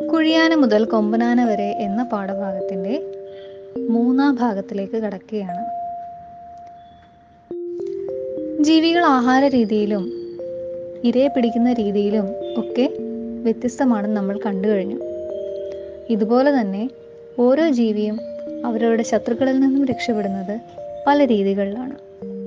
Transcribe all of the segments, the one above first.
കുഴിയാന മുതൽ കൊമ്പനാന വരെ എന്ന പാഠഭാഗത്തിൻ്റെ മൂന്നാം ഭാഗത്തിലേക്ക് കടക്കുകയാണ് ജീവികൾ ആഹാര രീതിയിലും ഇരയെ പിടിക്കുന്ന രീതിയിലും ഒക്കെ വ്യത്യസ്തമാണെന്ന് നമ്മൾ കണ്ടു കഴിഞ്ഞു ഇതുപോലെ തന്നെ ഓരോ ജീവിയും അവരവരുടെ ശത്രുക്കളിൽ നിന്നും രക്ഷപ്പെടുന്നത് പല രീതികളിലാണ്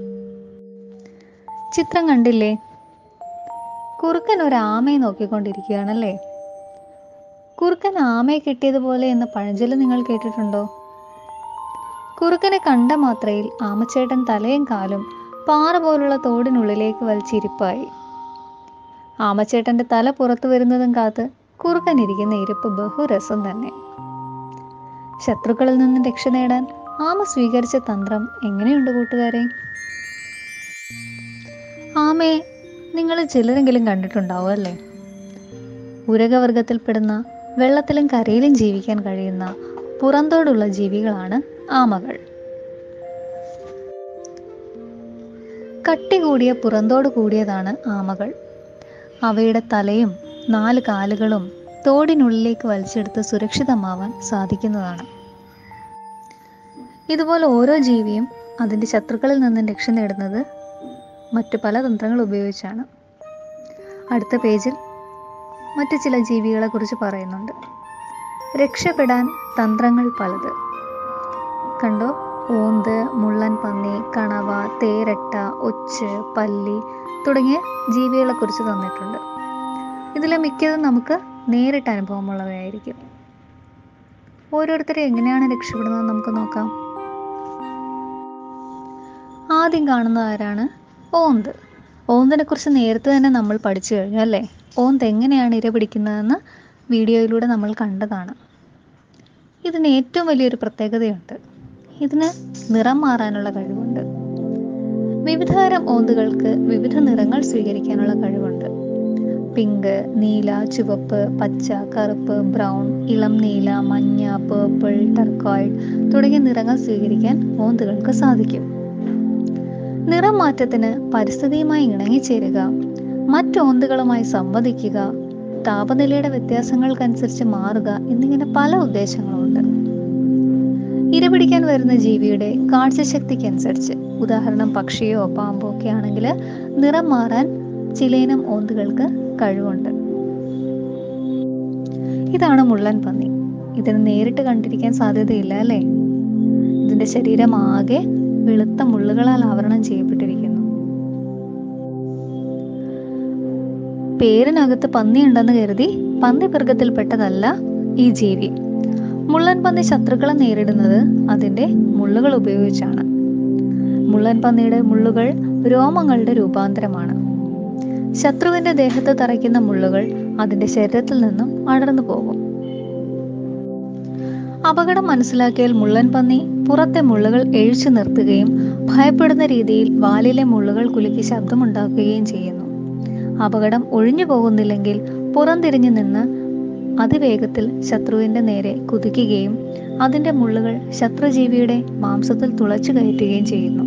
ചിത്രം കണ്ടില്ലേ കുറുക്കൻ ഒരു ആമയെ നോക്കിക്കൊണ്ടിരിക്കുകയാണല്ലേ കുറുക്കൻ ആമയെ കിട്ടിയതുപോലെ എന്ന പഴഞ്ചൊല്ല് നിങ്ങൾ കേട്ടിട്ടുണ്ടോ കുറുക്കനെ കണ്ട മാത്രയിൽ ആമച്ചേട്ടൻ തലയും കാലും പാറ പോലുള്ള തോടിനുള്ളിലേക്ക് വലിച്ചിരിപ്പായി ആമച്ചേട്ടന്റെ തല പുറത്തു വരുന്നതും കാത്ത് കുറുക്കൻ ഇരിക്കുന്ന ഇരിപ്പ് ബഹുരസം തന്നെ ശത്രുക്കളിൽ നിന്ന് രക്ഷ നേടാൻ ആമ സ്വീകരിച്ച തന്ത്രം എങ്ങനെയുണ്ട് കൂട്ടുകാരെ ആമയെ നിങ്ങൾ ചിലരെങ്കിലും കണ്ടിട്ടുണ്ടാവും അല്ലേ ഉരകവർഗത്തിൽപ്പെടുന്ന വെള്ളത്തിലും കരയിലും ജീവിക്കാൻ കഴിയുന്ന പുറന്തോടുള്ള ജീവികളാണ് ആമകൾ കട്ടി കൂടിയ പുറന്തോട് കൂടിയതാണ് ആമകൾ അവയുടെ തലയും നാല് കാലുകളും തോടിനുള്ളിലേക്ക് വലിച്ചെടുത്ത് സുരക്ഷിതമാവാൻ സാധിക്കുന്നതാണ് ഇതുപോലെ ഓരോ ജീവിയും അതിൻ്റെ ശത്രുക്കളിൽ നിന്നും രക്ഷ നേടുന്നത് മറ്റു പല തന്ത്രങ്ങൾ ഉപയോഗിച്ചാണ് അടുത്ത പേജിൽ മറ്റു ചില ജീവികളെ കുറിച്ച് പറയുന്നുണ്ട് രക്ഷപ്പെടാൻ തന്ത്രങ്ങൾ പലത് കണ്ടോ ഓന്ത് മുള്ളൻ പന്നി കണവ തേരട്ട ഒച്ച് പല്ലി തുടങ്ങിയ ജീവികളെ കുറിച്ച് തന്നിട്ടുണ്ട് ഇതിലെ മിക്കതും നമുക്ക് നേരിട്ട് അനുഭവമുള്ളവയായിരിക്കും ഓരോരുത്തരും എങ്ങനെയാണ് രക്ഷപ്പെടുന്നത് നമുക്ക് നോക്കാം ആദ്യം കാണുന്നത് ആരാണ് ഓന്ത് ഓന്തിനെ കുറിച്ച് നേരത്തെ തന്നെ നമ്മൾ പഠിച്ചു കഴിഞ്ഞു അല്ലേ ഓന്ത് എങ്ങനെയാണ് ഇര പിടിക്കുന്നതെന്ന് വീഡിയോയിലൂടെ നമ്മൾ കണ്ടതാണ് ഇതിന് ഏറ്റവും വലിയൊരു പ്രത്യേകതയുണ്ട് ഇതിന് നിറം മാറാനുള്ള കഴിവുണ്ട് വിവിധതരം ഓന്തുകൾക്ക് വിവിധ നിറങ്ങൾ സ്വീകരിക്കാനുള്ള കഴിവുണ്ട് പിങ്ക് നീല ചുവപ്പ് പച്ച കറുപ്പ് ബ്രൗൺ ഇളം നീല മഞ്ഞ പേർപ്പിൾ ടർക്കോയിഡ് തുടങ്ങിയ നിറങ്ങൾ സ്വീകരിക്കാൻ ഓന്തുകൾക്ക് സാധിക്കും നിറം മാറ്റത്തിന് പരിസ്ഥിതിയുമായി ഇണങ്ങിച്ചേരുക മറ്റോന്തുകളുമായി സംവദിക്കുക താപനിലയുടെ വ്യത്യാസങ്ങൾക്കനുസരിച്ച് മാറുക എന്നിങ്ങനെ പല ഉദ്ദേശങ്ങളുമുണ്ട് ഇരപിടിക്കാൻ വരുന്ന ജീവിയുടെ കാഴ്ചശക്തിക്കനുസരിച്ച് ഉദാഹരണം പക്ഷിയോ പാമ്പോ ഒക്കെ ആണെങ്കിൽ നിറം മാറാൻ ചിലയിനം ഓന്തുകൾക്ക് കഴിവുണ്ട് ഇതാണ് മുള്ളൻ പന്നി ഇതിന് നേരിട്ട് കണ്ടിരിക്കാൻ സാധ്യതയില്ല അല്ലേ ഇതിന്റെ ശരീരം ആകെ വെളുത്ത മുള്ളുകളാൽ ആവരണം ചെയ്യപ്പെട്ടിരിക്കുന്നു പേരിനകത്ത് പന്നി ഉണ്ടെന്ന് കരുതി പന്നി വർഗത്തിൽപ്പെട്ടതല്ല ഈ ജീവി മുള്ളൻ പന്നി ശത്രുക്കളെ നേരിടുന്നത് അതിന്റെ മുള്ളുകൾ ഉപയോഗിച്ചാണ് മുള്ളൻ പന്നിയുടെ മുള്ളുകൾ രോമങ്ങളുടെ രൂപാന്തരമാണ് ശത്രുവിന്റെ ദേഹത്ത് തറയ്ക്കുന്ന മുള്ളുകൾ അതിന്റെ ശരീരത്തിൽ നിന്നും അടർന്നു പോകും അപകടം മനസ്സിലാക്കിയാൽ മുള്ളൻ പന്നി പുറത്തെ മുള്ളുകൾ എഴിച്ചു നിർത്തുകയും ഭയപ്പെടുന്ന രീതിയിൽ വാലിലെ മുള്ളുകൾ കുലുക്കി ശബ്ദമുണ്ടാക്കുകയും ചെയ്യുന്നു അപകടം ഒഴിഞ്ഞു പോകുന്നില്ലെങ്കിൽ പുറംതിരിഞ്ഞു നിന്ന് അതിവേഗത്തിൽ ശത്രുവിന്റെ നേരെ കുതിക്കുകയും അതിന്റെ മുള്ളുകൾ ശത്രുജീവിയുടെ മാംസത്തിൽ തുളച്ചു കയറ്റുകയും ചെയ്യുന്നു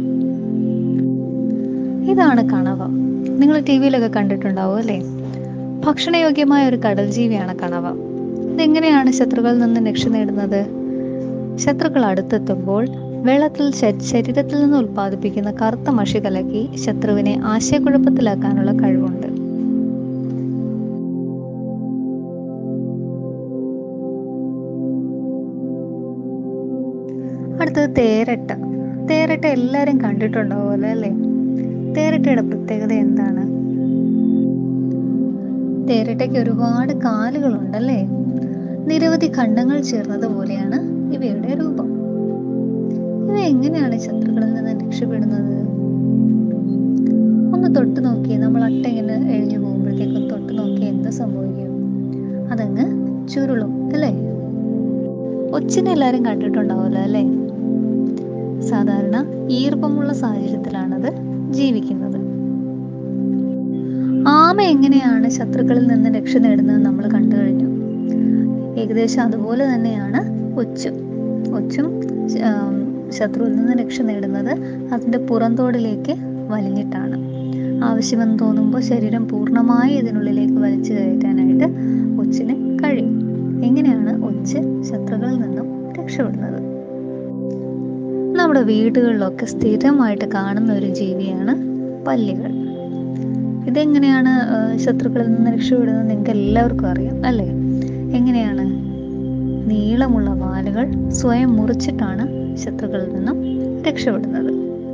ഇതാണ് കണവ നിങ്ങൾ ടി വിയിലൊക്കെ കണ്ടിട്ടുണ്ടാവും അല്ലേ ഭക്ഷണയോഗ്യമായ ഒരു കടൽ ജീവിയാണ് കണവ ഇതെങ്ങനെയാണ് ശത്രുക്കളിൽ നിന്ന് രക്ഷ നേടുന്നത് ശത്രുക്കൾ അടുത്തെത്തുമ്പോൾ വെള്ളത്തിൽ ശ- ശരീരത്തിൽ നിന്ന് ഉൽപ്പാദിപ്പിക്കുന്ന കറുത്ത മഷി കലക്കി ശത്രുവിനെ ആശയക്കുഴപ്പത്തിലാക്കാനുള്ള കഴിവുണ്ട് അടുത്തത് തേരട്ട തേരട്ട എല്ലാവരും കണ്ടിട്ടുണ്ടാവുമല്ലോ അല്ലേ തേരട്ടയുടെ പ്രത്യേകത എന്താണ് തേരട്ടയ്ക്ക് ഒരുപാട് കാലുകളുണ്ടല്ലേ നിരവധി ഖണ്ഡങ്ങൾ ചേർന്നതുപോലെയാണ് ഇവയുടെ രൂപം ഇവ എങ്ങനെയാണ് ശത്രുക്കളിൽ നിന്ന് രക്ഷപ്പെടുന്നത് ഒന്ന് തൊട്ട് നോക്കി നമ്മൾ അട്ട ഇങ്ങനെ എഴിഞ്ഞു പോകുമ്പോഴത്തേക്കും തൊട്ട് നോക്കി എന്ത് സംഭവിക്കും അതങ്ങ് ചുരുളും അല്ലേ ഒച്ചിനെ എല്ലാവരും കണ്ടിട്ടുണ്ടാവുമല്ലോ അല്ലേ സാധാരണ ഈർപ്പമുള്ള സാഹചര്യത്തിലാണത് ജീവിക്കുന്നത് ആമ എങ്ങനെയാണ് ശത്രുക്കളിൽ നിന്ന് രക്ഷ നേടുന്നത് നമ്മൾ കണ്ടു കഴിഞ്ഞു ഏകദേശം അതുപോലെ തന്നെയാണ് ഒച്ചും ഒച്ചും ആം, ശത്രുവിൽ നിന്ന് രക്ഷ നേടുന്നത് അതിൻ്റെ പുറന്തോടിലേക്ക് വലിഞ്ഞിട്ടാണ് ആവശ്യമെന്ന് തോന്നുമ്പോൾ ശരീരം പൂർണ്ണമായി ഇതിനുള്ളിലേക്ക് വലിച്ചു കയറ്റാനായിട്ട് ഒച്ചിന് കഴിയും ഉപയോഗിച്ച് ശത്രുക്കളിൽ നിന്നും രക്ഷപ്പെടുന്നത് നമ്മുടെ വീടുകളിലൊക്കെ സ്ഥിരമായിട്ട് കാണുന്ന ഒരു ജീവിയാണ് പല്ലികൾ ഇതെങ്ങനെയാണ് ആ, ശത്രുക്കളിൽ നിന്ന് രക്ഷപ്പെടുന്നത് നിങ്ങൾക്ക് എല്ലാവർക്കും അറിയാം അല്ലേ എങ്ങനെയാണ് നീളമുള്ള വാലുകൾ സ്വയം മുറിച്ചിട്ടാണ് ശത്രുക്കളിൽ നിന്നും രക്ഷപ്പെടുന്നത്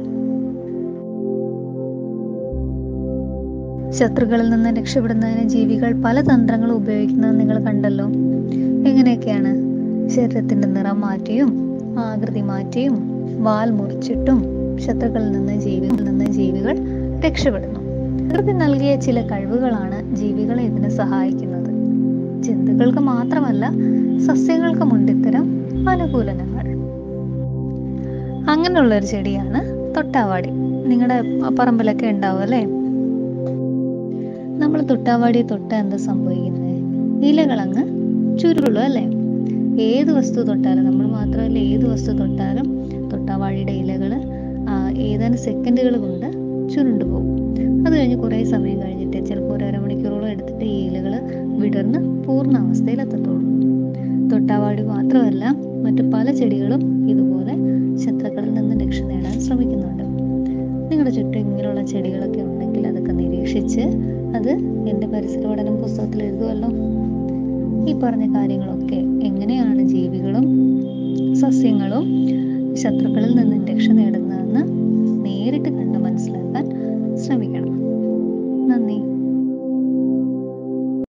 ശത്രുക്കളിൽ നിന്ന് രക്ഷപ്പെടുന്നതിന് ജീവികൾ പല തന്ത്രങ്ങളും ഉപയോഗിക്കുന്നത് നിങ്ങൾ കണ്ടല്ലോ എങ്ങനെയൊക്കെയാണ് ശരീരത്തിന്റെ നിറം മാറ്റിയും ആകൃതി മാറ്റിയും വാൽ മുറിച്ചിട്ടും ശത്രുക്കളിൽ നിന്ന് ജീവികളിൽ നിന്ന് ജീവികൾ രക്ഷപ്പെടുന്നു പ്രകൃതി നൽകിയ ചില കഴിവുകളാണ് ജീവികളെ ഇതിന് സഹായിക്കുന്നത് ജന്തുക്കൾക്ക് മാത്രമല്ല സസ്യങ്ങൾക്കുമുണ്ട് ഇത്തരം അനുകൂലനങ്ങൾ അങ്ങനെയുള്ള ഒരു ചെടിയാണ് തൊട്ടാവാടി നിങ്ങളുടെ പറമ്പിലൊക്കെ ഉണ്ടാവും അല്ലേ നമ്മൾ തൊട്ടാവാടിയെ തൊട്ട എന്താ സംഭവിക്കുന്നത് ഇലകളങ്ങ് ചുരുളു അല്ലേ ഏത് വസ്തു തൊട്ടാലും നമ്മൾ മാത്രമല്ല ഏത് വസ്തു തൊട്ടാലും തൊട്ടാവാടിയുടെ ഇലകൾ ഏതാനും സെക്കൻഡുകൾ കൊണ്ട് ചുരുണ്ടു പോകും അത് കഴിഞ്ഞ് കുറേ സമയം കഴിഞ്ഞിട്ട് ചിലപ്പോൾ ഒരു അരമണിക്കൂറോളം എടുത്തിട്ട് ഈ ഇലകൾ വിടർന്ന് പൂർണ്ണാവസ്ഥയിലെത്തത്തുള്ളൂ തൊട്ടാവാടി മാത്രമല്ല മറ്റു പല ചെടികളും ഇതുപോലെ ശത്രുക്കളിൽ നിന്ന് രക്ഷ നേടാൻ ശ്രമിക്കുന്നുണ്ട് നിങ്ങളുടെ ചുറ്റും ഇങ്ങനെയുള്ള ചെടികളൊക്കെ ഉണ്ടെങ്കിൽ അതൊക്കെ നിരീക്ഷിച്ച് അത് എൻ്റെ പരിസര പഠനം പുസ്തകത്തിൽ എഴുതുമല്ലോ ഈ പറഞ്ഞ കാര്യങ്ങളൊക്കെ എങ്ങനെയാണ് ജീവികളും സസ്യങ്ങളും ശത്രുക്കളിൽ നിന്നും രക്ഷ നേടുന്നതെന്ന് നേരിട്ട് കണ്ട് മനസ്സിലാക്കാൻ ശ്രമിക്കണം